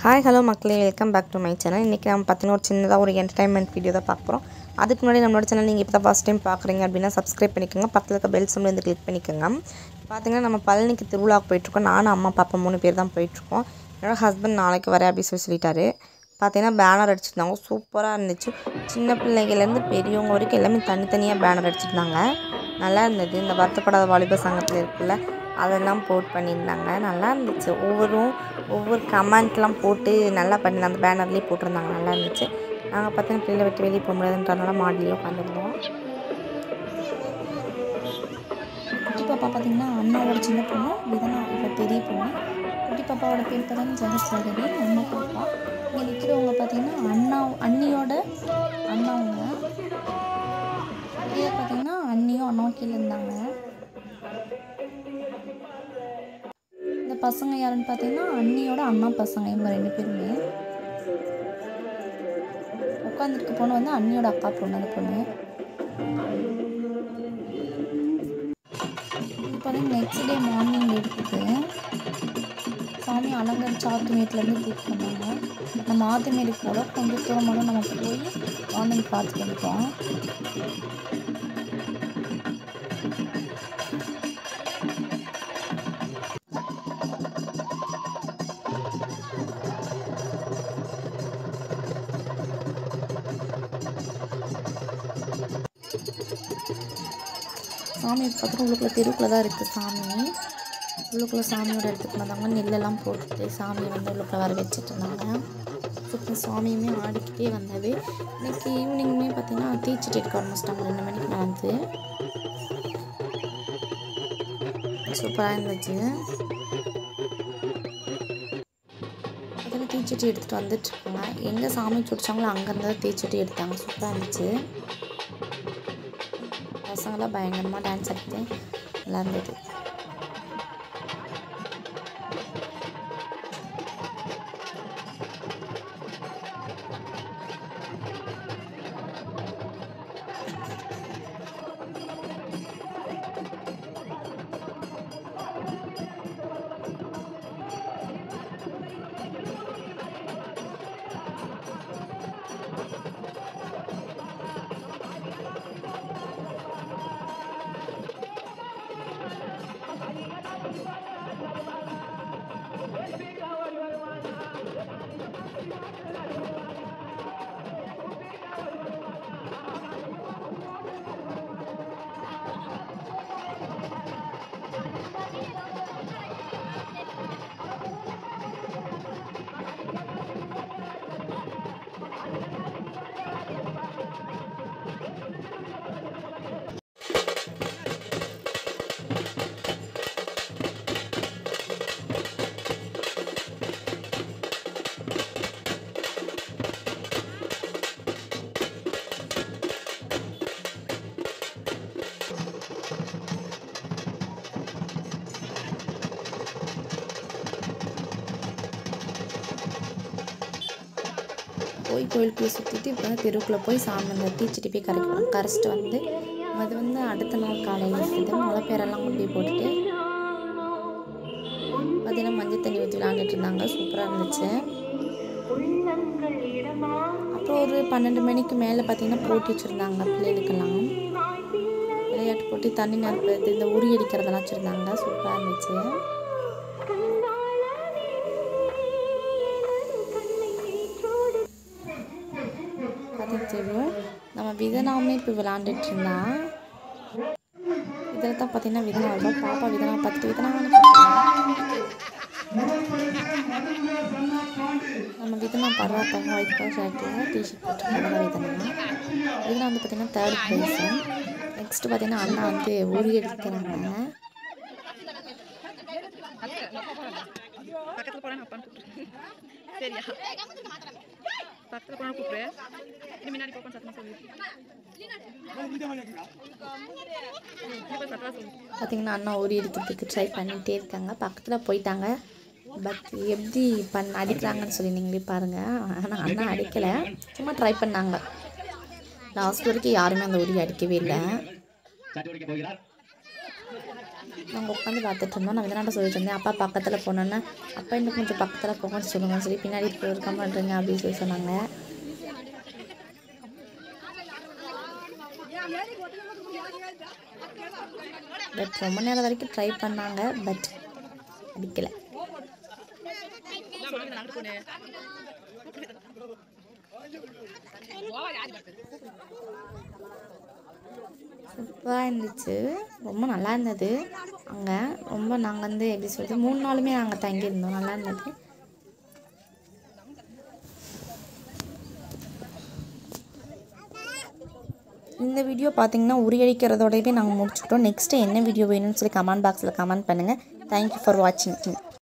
hi hello மக்களே welcome back to my channel இன்றைக்கி நம்ம பார்த்தீங்கன்னா ஒரு சின்னதாக ஒரு என்டர்டைன்மெண்ட் வீடியோ தான் பார்க்க போகிறோம் அதுக்கு முன்னாடி நம்மளோட சேனல் நீங்கள் இப்போ தான் ஃபஸ்ட் டைம் பார்க்குறீங்க அப்படின்னா சப்ஸ்கிரைப் பண்ணிக்கோங்க பக்கத்தில் இருக்க பெல் சிம்ல வந்து கிளிக் பண்ணிக்கோங்க பார்த்தீங்கன்னா நம்ம பழனிக்கு திருவிழாவுக்கு போயிட்டுருக்கோம் நானும் அம்மா பாப்பா மூணு பேர் தான் போயிட்டுருக்கோம் என்னோட ஹஸ்பண்ட் நாளைக்கு வரேன் அப்படின்னு சொல்லி சொல்லிட்டாரு பார்த்தீங்கன்னா பேனர் அடிச்சிருந்தாங்க சூப்பராக இருந்துச்சு சின்ன பிள்ளைகள்லேருந்து பெரியவங்க வரைக்கும் எல்லாமே தனித்தனியாக பேனர் அடிச்சிருந்தாங்க நல்லா இருந்தது இந்த வருத்தப்படாத வாலிப சங்கத்தில் இருக்குல்ல அதெல்லாம் போட் பண்ணியிருந்தாங்க நல்லா இருந்துச்சு ஒவ்வொரு ஒவ்வொரு கமெண்ட்லாம் போட்டு நல்லா பண்ணி அந்த பேனர்லேயே போட்டிருந்தாங்க நல்லா இருந்துச்சு நாங்கள் பார்த்தீங்கன்னா பிள்ளைகளை விட்டு வெளியே போக முடியாதுன்றதுனால மாடிலேயே உட்காந்துருந்தோம் குட்டி பாப்பா பார்த்தீங்கன்னா அண்ணாவோட சின்ன பொண்ணு விதனா இப்போ பெரிய பொண்ணு குட்டி பாப்பாவோட பேர் பார்த்தீங்கன்னா ஜெகஸ்வரதி அம்மா பாப்பா இங்கே நிற்கிறவங்க பார்த்தீங்கன்னா அண்ணா அண்ணியோட அண்ணாவுங்க கீழே பார்த்தீங்கன்னா அண்ணியும் அண்ணாவும் கீழே இருந்தாங்க இந்த பசங்க யாருன்னு பார்த்தீங்கன்னா அண்ணியோட அண்ணா பசங்க இவங்க ரெண்டு பேருமே உட்காந்துருக்க பொண்ணு வந்து அண்ணியோட அக்கா பொண்ணு அந்த பொண்ணு இப்போ வந்து நெக்ஸ்ட் டே மார்னிங் எடுத்தது சாமி அலங்கரிச்சு ஆத்துமேட்லேருந்து கூப்பிட்டு வந்தாங்க நம்ம ஆத்துமேடுக்கு போல கொஞ்சம் தூரம் மட்டும் நம்ம போய் மார்னிங் பார்த்துட்டு வந்துட்டோம் சாமி பார்த்தீங்கன்னா உள்ளுக்குள்ளே தெருவுக்குள்ளே தான் இருக்குது சாமி உள்ளுக்குள்ளே சாமியோட இடத்துக்கு வந்தாங்க நெல்லெல்லாம் போட்டுட்டு சாமியை வந்து உள்ளுக்குள்ளே வர வச்சுட்டு இருந்தாங்க சூப்பர் சுவாமியுமே ஆடிக்கிட்டே வந்தது இன்னைக்கு ஈவினிங்குமே பார்த்தீங்கன்னா தீச்சிட்டு எடுக்க ஆரம்பிச்சிட்டாங்க ரெண்டு மணிக்கு மேலே வந்து சூப்பராக இருந்துச்சு அதில் தீச்சட்டி எடுத்துகிட்டு வந்துட்டுருக்காங்க எங்கே சாமி சுடிச்சாங்களோ அங்கேருந்து தான் தீச்சட்டி எடுத்தாங்க சூப்பராக இருந்துச்சு பசங்களாம் பயங்கரமாக டான்ஸ் ஆடிட்டு நல்லா இருந்தது போய் கோயிலுக்குள்ளே சுற்றிட்டு இப்போ தெருவுக்குள்ளே போய் சாமி அந்த தீச்சட்டி போய் கரைக்கணும் கரைச்சிட்டு வந்து அது வந்து அடுத்த நாள் காலையில் இருக்குது முளை பேரெல்லாம் கொண்டு போய் போட்டுட்டு பார்த்தீங்கன்னா மஞ்சள் தண்ணி ஊற்றி விளாண்டுட்டு இருந்தாங்க சூப்பராக இருந்துச்சு அப்புறம் ஒரு பன்னெண்டு மணிக்கு மேலே பார்த்தீங்கன்னா போட்டி வச்சுருந்தாங்க பிள்ளைகளுக்கெல்லாம் விளையாட்டு போட்டி தண்ணி நிரப்புறது இந்த உரி அடிக்கிறதெல்லாம் வச்சுருந்தாங்க சூப்பராக இருந்துச்சு பார்த்தீங்க தெரியும் நம்ம விதனாவுமே இப்போ விளாண்டுட்டு இருந்தா இதில் தான் பார்த்தீங்கன்னா விதனா வருவா பாப்பா விதனா பார்த்துட்டு விதனான்னு நம்ம விதனா பரவாயில்ல ஒயிட் கலர் ஷர்ட்டில் டிஷர்ட் போட்டுருக்காங்க விதனா விதனா வந்து பார்த்தீங்கன்னா தேர்ட் ப்ரைஸு நெக்ஸ்ட்டு பார்த்தீங்கன்னா அண்ணா வந்து உரி எடுக்கிறாங்க பக்கத்தில் போனா அப்பான்னு கூப்பிட்டு சரியா பக்கத்தில் போனா கூப்பிடு இன்னும் முன்னாடி போப்பான்னு சத்தமாக சொல்லு இப்போ சத்தமாக சொல்லு பார்த்தீங்கன்னா அண்ணா உரி எடுக்கிறதுக்கு ட்ரை பண்ணிகிட்டே இருக்காங்க பக்கத்தில் போயிட்டாங்க பட் எப்படி பண்ண அடிக்கிறாங்கன்னு சொல்லி நீங்களே பாருங்கள் ஆனால் அண்ணா அடிக்கலை சும்மா ட்ரை பண்ணாங்க லாஸ்ட் வரைக்கும் யாருமே அந்த உரி அடிக்கவே இல்லை சாட்டி உடைக்க போகிறார் நாங்கள் உட்காந்து பார்த்துட்டு இருந்தோம் நான் விதனாட்ட சொல்லிட்டு இருந்தேன் அப்பா பக்கத்தில் போனோன்னே அப்பா இன்னும் கொஞ்சம் பக்கத்தில் போங்கன்னு சொல்லுங்கன்னு சொல்லி பின்னாடி இருக்க இருக்க மாட்டேங்க அப்படின்னு சொல்லி சொன்னாங்க பட் ரொம்ப நேரம் வரைக்கும் ட்ரை பண்ணாங்க பட் அடிக்கலை சொல்லுங்க நான் போனேன் சூப்பராக இருந்துச்சு ரொம்ப நல்லா இருந்தது அங்கே ரொம்ப நாங்கள் வந்து எப்படி சொல்கிறது மூணு நாளுமே நாங்கள் தங்கியிருந்தோம் நல்லா இருந்தது இந்த வீடியோ பார்த்தீங்கன்னா உரியடிக்கிறதோடவே நாங்கள் முடிச்சுக்கிட்டோம் நெக்ஸ்ட்டு என்ன வீடியோ வேணும்னு சொல்லி கமெண்ட் பாக்ஸில் கமெண்ட் பண்ணுங்கள் தேங்க்யூ ஃபார் வாட்சிங்